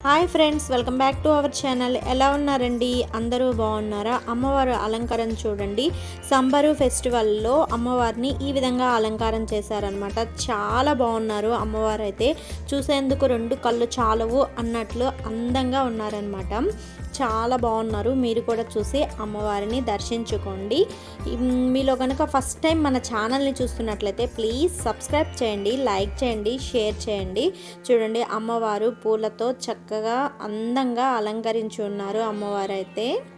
hi friends welcome back to our channel ఎలా ఉన్నారండి అందరూ బాగున్నారా అమ్మవారు అలంకారం చూడండి సంబరు ఫెస్టివల్లో అమ్మవారిని ఈ విధంగా అలంకారం చేశారనమాట చాలా బాగున్నారు అమ్మవారు అయితే చూసేందుకు రెండు కళ్ళు చాలవు అన్నట్లు అందంగా ఉన్నారనమాట చాలా బాగున్నారు మీరు కూడా చూసి అమ్మవారిని దర్శించుకోండి ఉమ్, మీలో కనుక ఫస్ట్ టైం మన ఛానల్ని చూస్తున్నట్లయితే ప్లీజ్ సబ్స్క్రైబ్ చేయండి లైక్ చేయండి షేర్ చేయండి చూడండి అమ్మవారు పూలతో చక్కగా అందంగా అలంకరించి ఉన్నారు అమ్మవారు అయితే